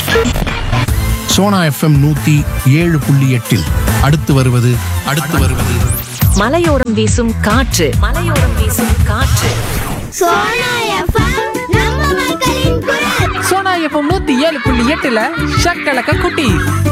Sona FM நூத்தி ஏழு புள்ளி எட்டில் அடுத்து வருவது அடுத்து வருவது மலையோரம் வீசும் காற்று மலையோரம் வீசும் காற்று சோனா எஃப்எம் நம்ம மக்களின் குரல் சோனா எஃப்எம் நூத்தி ஏழு புள்ளி எட்டுல ஷக்கலக்க குட்டி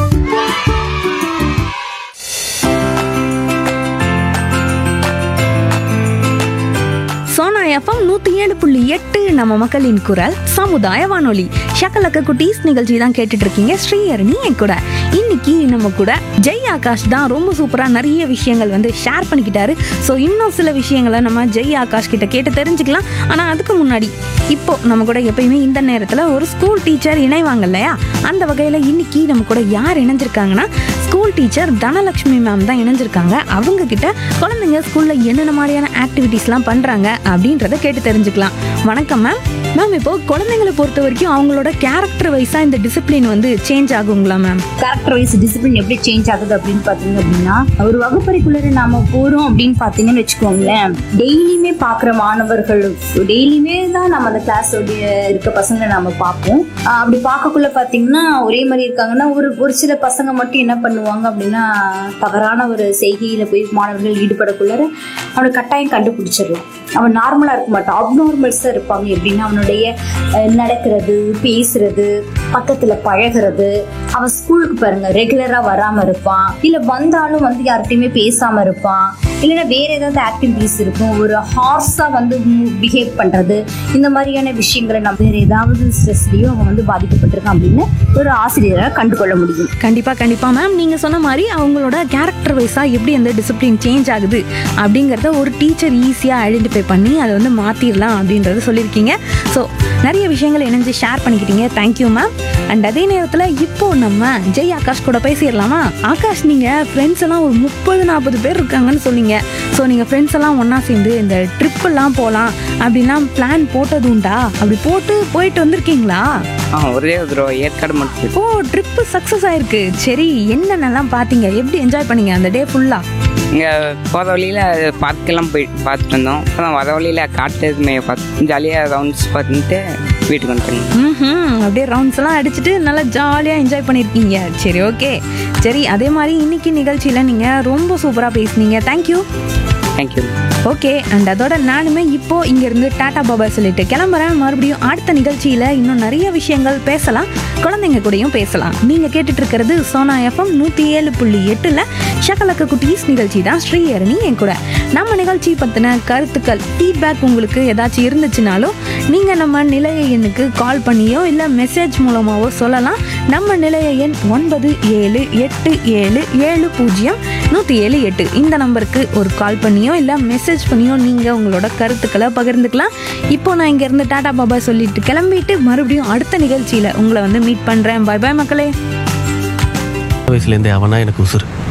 சோனா எஃப்எம் நூற்றி ஏழு புள்ளி எட்டு நம்ம மக்களின் குரல் சமுதாய வானொலி ஷக்கலக்க குட்டீஸ் நிகழ்ச்சி தான் கேட்டுட்டு இருக்கீங்க ஸ்ரீஹரணி என் கூட இன்னைக்கு நம்ம கூட ஜெய் ஆகாஷ் தான் ரொம்ப சூப்பராக நிறைய விஷயங்கள் வந்து ஷேர் பண்ணிக்கிட்டாரு ஸோ இன்னும் சில விஷயங்களை நம்ம ஜெய் ஆகாஷ் கிட்ட கேட்டு தெரிஞ்சுக்கலாம் ஆனால் அதுக்கு முன்னாடி இப்போ நம்ம கூட எப்பயுமே இந்த நேரத்தில் ஒரு ஸ்கூல் டீச்சர் இணைவாங்க இல்லையா அந்த வகையில் இன்னைக்கு நம்ம கூட யார் இணைஞ்சிருக்காங்கன்னா ஸ்கூல் டீச்சர் தனலட்சுமி மேம் தான் இணைஞ்சிருக்காங்க அவங்க கிட்ட குழந்தைங்க ஸ்கூல்ல என்னென்ன மாதிரியான ஆக்டிவிட்டீஸ்லாம் பண்றாங்க அப்படின்றத கேட்டு தெரிஞ்சுக்கலாம் வணக்கம் மேம் மேம் இப்போ குழந்தைங்களை பொறுத்த வரைக்கும் அவங்களோட கேரக்டர் வைஸா இந்த டிசிப்ளின் வந்து சேஞ்ச் ஆகுங்களா மேம் கேரக்டர் வைஸ் டிசிப்ளின் எப்படி சேஞ்ச் ஆகுது அப்படின்னு பார்த்தீங்க அப்படின்னா ஒரு வகுப்பறைக்குள்ளே நாம போறோம் அப்படின்னு பார்த்தீங்கன்னு வச்சுக்கோங்களேன் டெய்லியுமே பார்க்குற மாணவர்கள் டெய்லியுமே தான் நம்ம அந்த கிளாஸ் இருக்க பசங்களை நாம பார்ப்போம் ஆஹ் அப்படி பார்க்கக்குள்ள பார்த்தீங்கன்னா ஒரே மாதிரி இருக்காங்கன்னா ஒரு ஒரு சில பசங்க மட்டும் என்ன பண்ணுவாங்க அப்படின்னா தவறான ஒரு செய்கையில போய் மாணவர்கள் ஈடுபடக்குள்ளார அவனை கட்டாயம் கண்டுபிடிச்சிடலாம் அவன் நார்மலா இருக்க மாட்டான் அப்நார்மல்ஸா இருப்பாங்க எப்படின்னா அவனுடைய அஹ், நடக்கிறது பேசுறது பக்கத்துல பழகுறது அவன் ஸ்கூலுக்கு பாருங்க ரெகுலரா வராம இருப்பான் இல்ல வந்தாலும் வந்து யார்கிட்டயுமே பேசாம இருப்பான் இல்லைன்னா வேற ஏதாவது ஆக்டிவிட்டிஸ் இருக்கும் ஒரு ஹார்ஸா வந்து பிஹேவ் பண்றது இந்த மாதிரியான விஷயங்களை நம்ம வேற ஏதாவது ஸ்ட்ரெஸ்லயும் அவன் வந்து பாதிக்கப்பட்டிருக்கான் அப்படின்னு ஒரு ஆசிரியரை கண்டுகொள்ள முடியும் கண்டிப்பா கண்டிப்பா மேம் நீங்க சொன்ன மாதிரி அவங்களோட கேரக்டர் வைஸா எப்படி அந்த டிசிப்ளின் சேஞ்ச் ஆகுது அப்படிங்கறத ஒரு டீச்சர் ஈஸியா ஐடென்டிஃபை பண்ணி அதை வந்து மாத்திரலாம் அப்படின்றத சொல்லியிருக்கீங்க ஸோ நிறைய விஷயங்கள் இணைஞ்சு ஷேர் பண்ணிக்கிட்டீங்க தேங்க்யூ மேம் அண்ட் அதே நேரத்தில் இப்போ நம்ம ஜெய் ஆகாஷ் கூட பேசிடலாமா ஆகாஷ் நீங்கள் ஃப்ரெண்ட்ஸ் எல்லாம் ஒரு முப்பது நாற்பது பேர் இருக்காங்கன்னு சொன்னீங்க ஸோ நீங்கள் ஃப்ரெண்ட்ஸ் எல்லாம் ஒன்றா சேர்ந்து இந்த ட்ரிப்பெல்லாம் போகலாம் அப்படின்லாம் பிளான் போட்டது உண்டா அப்படி போட்டு போயிட்டு வந்திருக்கீங்களா ஆ ஒரே ஒரு தடவை ஏற்காடு மட்டும் ஓ ட்ரிப்பு சக்ஸஸ் ஆயிருக்கு சரி என்னென்னலாம் பார்த்தீங்க எப்படி என்ஜாய் பண்ணீங்க அந்த டே ஃபுல்லாக இங்கே போகிற வழியில் பார்க்கெல்லாம் போய் பார்த்துட்டு வந்தோம் அப்புறம் வர வழியில் காட்டு எதுவுமே பார்த்து ஜாலியாக ரவுண்ட்ஸ் பார்த்துட்டு வீட்டுக்கு வந்துட்டோங்க ம் அப்படியே ரவுண்ட்ஸ் எல்லாம் அடிச்சுட்டு நல்லா ஜாலியாக என்ஜாய் பண்ணியிருக்கீங்க சரி ஓகே சரி அதே மாதிரி இன்னைக்கு நிகழ்ச்சியில் நீங்கள் ரொம்ப சூப்பராக பேசுனீங்க தேங்க்யூ தேங்க்யூ ஓகே அண்ட் அதோட நானுமே இப்போ இங்கேருந்து டாடா பாபா சொல்லிட்டு கிளம்புறேன் மறுபடியும் அடுத்த நிகழ்ச்சியில் இன்னும் நிறைய விஷயங்கள் பேசலாம் குழந்தைங்க கூடயும் பேசலாம் நீங்கள் கேட்டுட்டு இருக்கிறது சோனா எஃப்எம் நூற்றி ஏழு புள்ளி எட்டில் ஷகலக்க குட்டீஸ் நிகழ்ச்சி தான் ஸ்ரீஹரணி என் கூட நம்ம நிகழ்ச்சி பற்றின கருத்துக்கள் ஃபீட்பேக் உங்களுக்கு ஏதாச்சும் இருந்துச்சுனாலும் நீங்கள் நம்ம நிலைய எண்ணுக்கு கால் பண்ணியோ இல்லை மெசேஜ் மூலமாகவோ சொல்லலாம் நம்ம நிலைய எண் ஒன்பது ஏழு எட்டு ஏழு ஏழு பூஜ்ஜியம் நூற்றி ஏழு எட்டு இந்த நம்பருக்கு ஒரு கால் பண்ணியோ இல்லை மெசேஜ் பண்ணியோ நீங்கள் உங்களோட கருத்துக்களை பகிர்ந்துக்கலாம் இப்போ நான் இங்கேருந்து டாடா பாபா சொல்லிட்டு கிளம்பிட்டு மறுபடியும் அடுத்த நிகழ்ச்சியில் உங்களை வந்து மீட் பண்ணுறேன் பை பாய் மக்களே வயசுலேருந்தே அவனா எனக்கு உசுறு